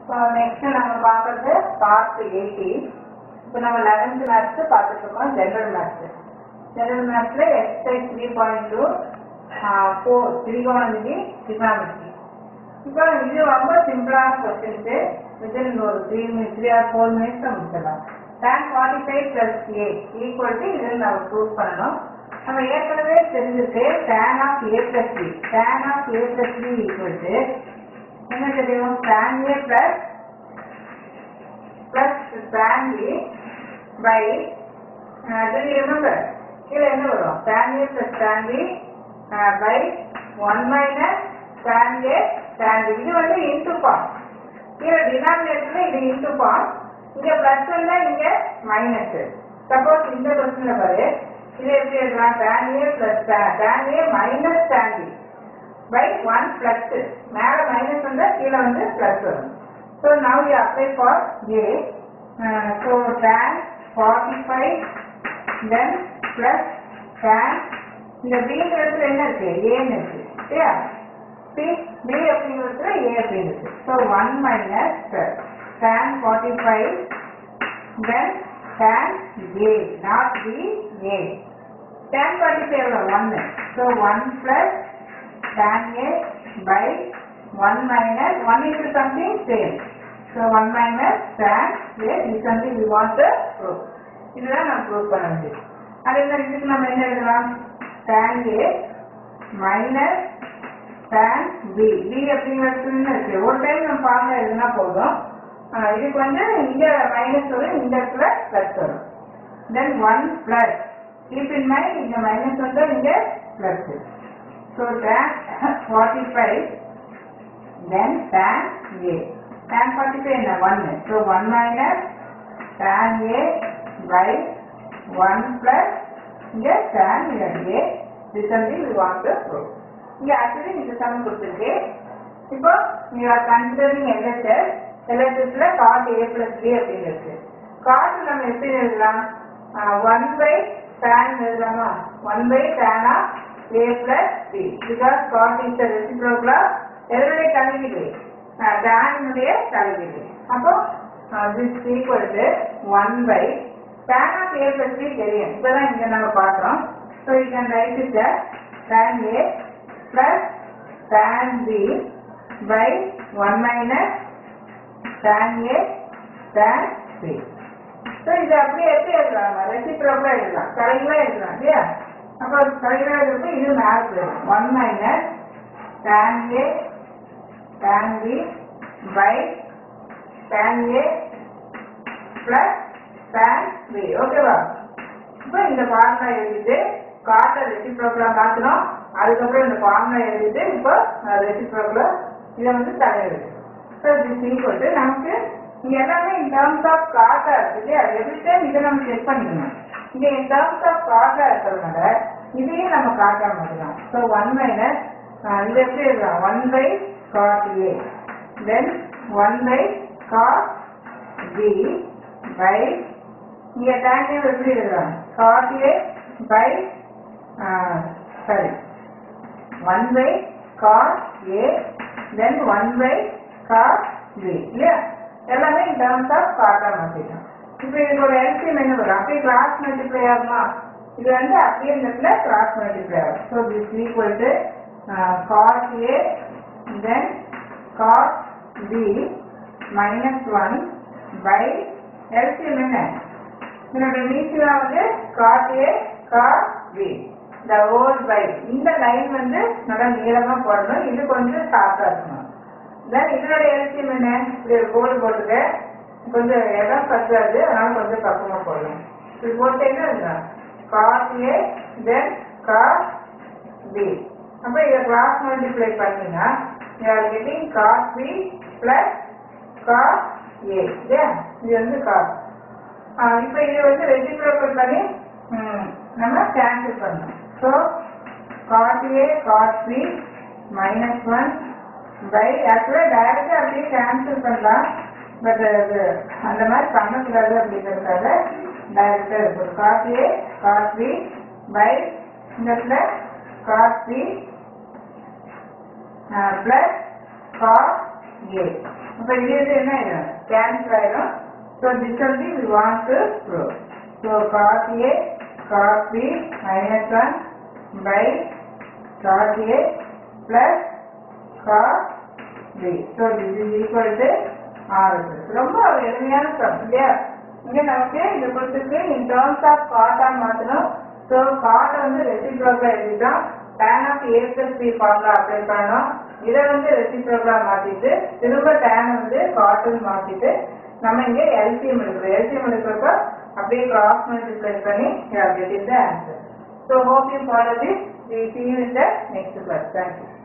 So next நம்ம பார்க்கறது part eighty இப்போ நம்ம லெவன்த் மேத்ஸ் பார்த்துட்டு இருக்கோம் ஜென்ரல் மேத்ஸ் ஜென்ரல் மேத்ஸ்ல exercise three point two four திரிகோணமிதி trigonometry இப்போ இது ரொம்ப சிம்பிளான கொஸ்டின்ஸு வித்தின் ஒரு three minutes three or four minutes முடிச்சிடலாம் tan forty five plus A equal to இதில் நம்ம ப்ரூவ் பண்ணணும் நம்ம ஏற்கனவே தெரிஞ்சுட்டு tan of A plus B tan of A plus B equal to என்ன தெரியும் tan A plus plus tan A by do you remember கீழே என்ன வரும் tan A plus tan B by one minus tan A tan B இது வந்து into form கீழே டினாமினேட்டர்ல இது into form இங்க பிளஸ் வந்தா இங்க மைனஸ் சப்போஸ் இந்த கொஸ்டின்ல பாரு இது எப்படி எழுதலாம் tan A plus tan A minus tan B by one plus மேல மைனஸ் வந்தா கீழே வந்து பிளஸ் வரும் so now you apply for A so tan forty five then plus tan இந்த பிங்கிற இடத்துல என்ன இருக்கு ஏன்னு இருக்கு சரியா சி பி அப்படிங்கிறதுல ஏ அப்படின்னு இருக்கு so one minus tan forty five then tan A not B A tan forty five எவ்வளோ ஒன்று so one plus tan A by 1 minus 1 into something same. So 1 minus tan A is something we want to prove. இதுதான் நம்ம prove பண்ண வேண்டியது அதே மாதிரி இதுக்கு நம்ம என்ன எழுதலாம் tan A minus tan B B அப்படிங்கிறது என்ன இருக்கு ஒரு டைம் நம்ம ஃபார்முலா எழுதினா போதும் ஆஹ் இதுக்கு வந்து இங்க மைனஸ் வரும் இந்த இடத்துல பிளஸ் வரும் then one plus keep in mind இங்க மைனஸ் வந்து இங்க plus So tan 45 then tan A. Tan 45 என்ன 1. So 1 minus tan A by 1 plus இங்க tan A. This something we want to prove. இங்க actually இந்த sum கொடுத்திருக்கு. இப்போ you are considering LHS. LHSல cot A plus B அப்படின்னு இருக்கு. cot நம்ம எப்படி எழுதலாம் 1 by tan எழுதலாமா 1 by tan of a plus b because cot is the reciprocal of எதனுடைய தலைகீழ் டேனுடைய தலைகீழ் அப்போ this equal to 1 by tan of a plus b தெரியும் இப்பதான் இங்க நம்ம பார்க்கிறோம் so you can write it as tan a plus tan b by 1 minus tan a tan b so இது அப்படியே எப்படி எழுதலாம் ரெசிப்ரோக்கலா எழுதலாம் தலைகீழா எழுதலாம் இல்லையா அப்போ தலைகீழா எழுதுறது இது மேல போயிடும் one minus tan a tan b by tan a plus tan b ஓகேவா இப்போ இந்த ஃபார்முலா எழுதிட்டு காட்ட ரெசிப்ரோக்கலா மாத்தணும் அதுக்கப்புறம் இந்த ஃபார்முலா எழுதிட்டு இப்போ ரெசிப்ரோக்கலா இதை வந்து தலையெழுது ஸோ திஸ் ஈக்குவல் டு நமக்கு இங்க எல்லாமே இன் டேர்ம்ஸ் ஆஃப் காட்டா இருக்கு இல்லையா எவ்ரி டைம் இதை நம்ம செக் பண்ணிக்கணும் இங்க இன் டேர்ம்ஸ் ஆஃப் காட்டா இருக்கிறதுனால இதையும் நம்ம காட்டா மாட்டலாம் ஸோ ஒன் மைனஸ் இது எப்படி எழுதலாம் one by cot A then one by cot B by இங்க டேன் எப்படி எழுதலாம் cot A by sorry one by cot A then one by cot B இல்லையா எல்லாமே இன் டேர்ம்ஸ் ஆஃப் காட்டா மாற்றிட்டோம் இப்போ இதுக்கு ஒரு எல்சிஎம் என்ன வரும் அப்படியே கிராஸ் மல்டிப்ளை ஆகுமா இது வந்து அப்படியே இந்த இடத்துல கிராஸ் மல்டிப்ளை ஆகும் so this equal to cos A then cos B minus one by LCM என்ன இதனோட மீசியா வந்து காஸ் ஏ காஸ் பி இந்த ஹோல் பை இந்த லைன் வந்து நல்லா நீளமா போடணும் இது கொஞ்சம் ஷார்ட்டா இருக்கணும் தென் இதனோட எல்சிஎம் என்ன இப்படி ஒரு கோடு போட்டுக்க கொஞ்சம் இடம் பத்தாது அதனால கொஞ்சம் பக்கமா போடணும் இது போட்டு என்ன இருக்கணும் cos A then cos B அப்போ இதை கிராஸ் மல்டிப்ளை பண்ணீங்கன்னா you are getting cos B plus cos A இல்லையா இது வந்து காஸ் இப்போ இது வந்து ரெசிப்ரோக்கல் பண்ணி ம், நம்ம கேன்சல் பண்ணணும் so cos A cos B minus one by ஆக்சுவலாக டைரக்டாக அப்படியே கேன்சல் பண்ணலாம் பட் அது அந்த மாதிரி பண்ணக்கூடாது அப்படிங்கிறதுக்காக டைரக்டாக இருக்கும் cos A cos B by இந்த இடத்துல cos B plus cos A அப்ப இது இது என்ன ஆயிடும் கேன்சல் ஆயிடும் so this only we want to prove so cos A cos B minus one by cos A plus cos B so this is equal to or ரொம்ப ஒரு எளிமையான some இல்லையா இங்க நமக்கு இது கொடுத்துருக்கு இன் டேர்ம்ஸ் ஆஃப் காட்டா மாத்தணும் ஸோ காட்டை வந்து ரெசிப்ரோக்கா எழுதிட்டோம் tan of A plus B formula apply பண்ணணும் இதை வந்து ரெசிப்ரோக்கா மாத்திட்டு திரும்ப tan வந்து காட்டுன்னு மாத்திட்டு நம்ம இங்க எல்சிஎம் எடுக்கிறோம் எல்சிஎம் எடுக்கிறப்ப அப்படியே கிராஸ் மல்டிப்ளை பண்ணி getting the answer so hope you follow this we see you in the next class thank you